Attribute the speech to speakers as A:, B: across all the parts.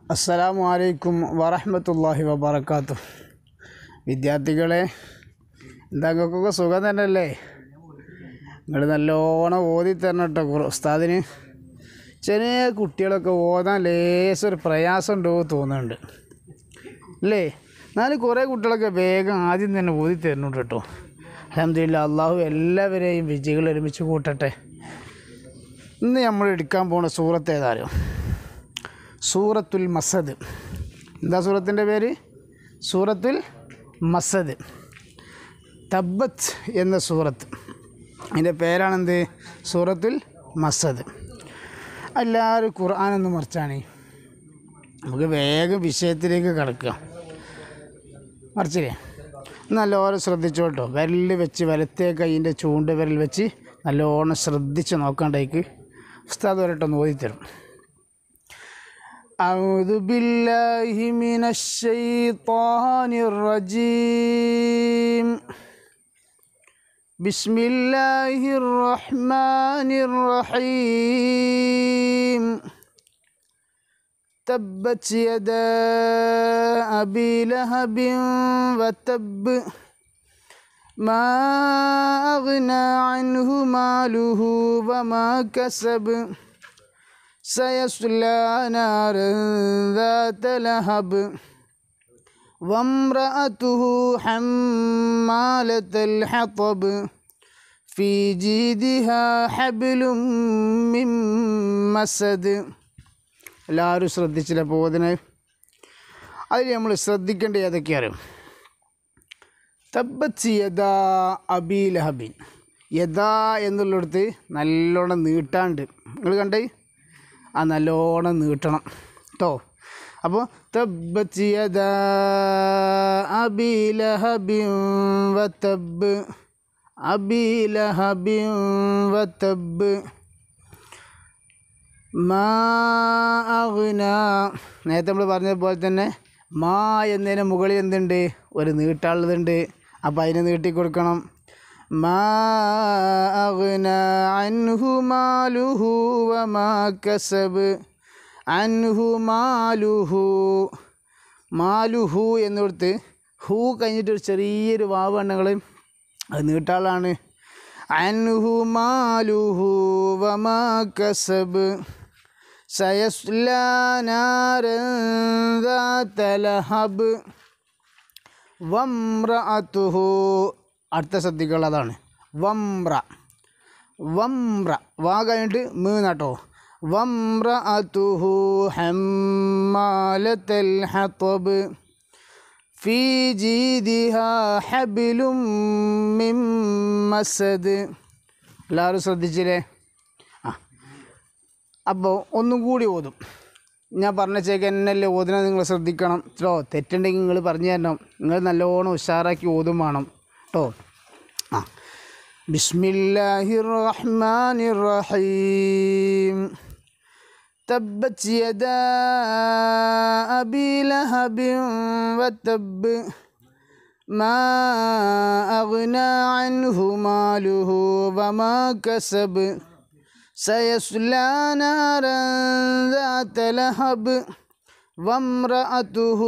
A: അസ്സലാമു അലൈക്കും വറഹ്മത്തുള്ളാഹി വബറകാത്തു വിദ്യാർത്ഥികളെ എന്താ നിങ്ങൾക്കൊക്കെ സുഖം തന്നെയല്ലേ നിങ്ങൾ നല്ലോണം ഓതി തരണം കേട്ടോ ഖുർ- ഉസ്താദിന് ചെറിയ കുട്ടികളൊക്കെ ഓതാൻ ലേശം ഒരു പ്രയാസം ഉണ്ടോ തോന്നുന്നുണ്ട് അല്ലേ എന്നാലും കുറേ കുട്ടികളൊക്കെ വേഗം ആദ്യം തന്നെ ഓതി തരുന്നുണ്ട് കേട്ടോ അലഹമില്ല അള്ളാഹു എല്ലാവരെയും വിജയികൾ ഒരുമിച്ച് കൂട്ടട്ടെ ഇന്ന് നമ്മൾ എടുക്കാൻ പോണ സൂറത്ത് ഏതായാലും സൂറത്തുൽ മസദ് എന്താ സൂറത്തിൻ്റെ പേര് സൂറത്തുൽ മസദ് തബ്ബത്ത് എന്ന സൂറത്ത് അതിൻ്റെ പേരാണെന്ത് സൂറത്തുൽ മസദ് എല്ലാവരും ഖുർആാനൊന്ന് മറിച്ചാണ് നമുക്ക് വേഗം വിഷയത്തിലേക്ക് കിടക്കുക മറിച്ചില്ലേ നല്ലോണം ശ്രദ്ധിച്ചോട്ടോ വിരൽ വെച്ച് വലത്തേ കൈയിൻ്റെ ചൂണ്ട് വിരൽ വെച്ച് നല്ലോണം ശ്രദ്ധിച്ച് നോക്കണ്ടേക്ക് ഉസ്താദ് വരട്ടൊന്ന് ഓതിത്തരും أعوذ بالله من الشيطان الرجيم بسم الله الرحمن الرحيم تبت يدا أبي لهب وتب ما أغنى عنه ماله وما كسب سيصلى نارا ذات لهب وامرأته حمالة الحطب في جيدها حبل من مسد എല്ലാവരും ശ്രദ്ധിച്ചില്ല പോകുന്നതിന് അതിൽ നമ്മൾ ശ്രദ്ധിക്കേണ്ട ഏതൊക്കെയാണ് തബ്ബത്ത് യഥാ അബി ലഹബിൻ യഥാ എന്നുള്ളിടത്ത് നല്ലോണം നീട്ടാണ്ട് നിങ്ങൾ കണ്ടേ ആ നല്ലോണം നീട്ടണം കേട്ടോ അപ്പോൾ തബ്ബത്ത് യദാ അബി ലഹബിൻ വതബ് അബി ലഹബിൻ വതബ് മാ അഗ്ന നേരത്തെ നമ്മൾ പറഞ്ഞതുപോലെ തന്നെ മാ എന്നതിന് മുകളിൽ എന്തുണ്ട് ഒരു നീട്ടാനുള്ളതുണ്ട് അപ്പോൾ അതിനെ നീട്ടി കൊടുക്കണം മാ അഗ്ന അൻഹു മാലുഹു വമാ കസബ് അൻഹു മാലുഹു മാലുഹു എന്നിടത്ത് ഹൂ കഴിഞ്ഞിട്ട് ഒരു ചെറിയൊരു വാവ് എണ്ണങ്ങൾ അത് നീട്ടാളാണ് അൻഹു മാലുഹു വമാ കസബ് സയസ്ലാ നാരൻ ذات ലഹബ് വമ്രഅതുഹു അടുത്ത ശ്രദ്ധിക്കുക അതാണ് വമ്ര വമ്ര വാ കഴിഞ്ഞിട്ട് മൂന്നാട്ടോ വമ്രഅതുഹു ഹമ്മാലത്തൽ ഹത്തബ് ഫീ ജീദിഹാ ഹബിലും മിൻ മസദ് എല്ലാവരും ശ്രദ്ധിച്ചില്ലേ ആ അപ്പോൾ ഒന്നും കൂടി ഓതും ഞാൻ പറഞ്ഞ ചേക്ക് എന്നല്ലേ ഓതിനെ നിങ്ങൾ ശ്രദ്ധിക്കണം കേട്ടോ തെറ്റുണ്ടെങ്കിൽ നിങ്ങൾ പറഞ്ഞു തരണം നിങ്ങൾ നല്ലോണം ഉഷാറാക്കി ഓതും വേണം കേട്ടോ ആ ബിസ്മില്ലാഹിർ റഹ്മാനിർ റഹീം تبت يدا أبي لهب وتب ما أغنى عنه ماله وما كسب سيصلى نارا ذات لهب وامرأته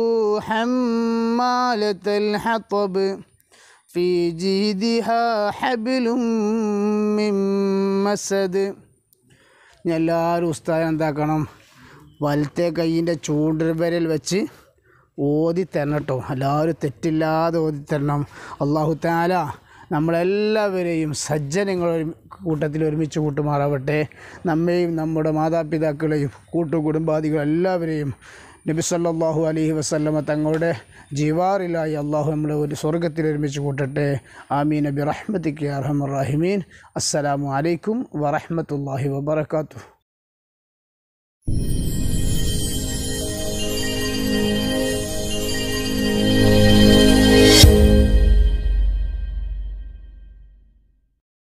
A: حمالة الحطب في جيدها حبل من مسد ഇനി എല്ലാവരും ഉസ്താദ് എന്താക്കണം വലത്തെ കൈയിൻ്റെ ചൂണ്ടുവിരൽ വെച്ച് ഓതി തരണം കേട്ടോ എല്ലാവരും തെറ്റില്ലാതെ ഓതി തരണം അള്ളാഹു താല നമ്മളെല്ലാവരെയും സജ്ജനങ്ങൾ കൂട്ടത്തിൽ ഒരുമിച്ച് കൂട്ടുമാറാവട്ടെ നമ്മെയും നമ്മുടെ മാതാപിതാക്കളെയും കൂട്ടുകുടുംബാദികൾ എല്ലാവരെയും നബി സല്ലല്ലാഹു അലൈഹി വസല്ലമ തങ്ങളുടെ ജീവാറിലായി അള്ളാഹു നമ്മളെ ഒരു സ്വർഗത്തിൽ ഒരുമിച്ച് കൂട്ടട്ടെ ആമീൻ നബി റഹ്മത്തിക്ക് അർഹമർ റഹിമീൻ അസ്സലാമു അലൈക്കും വറഹ്മത്തുള്ളാഹി വബറകാതുഹു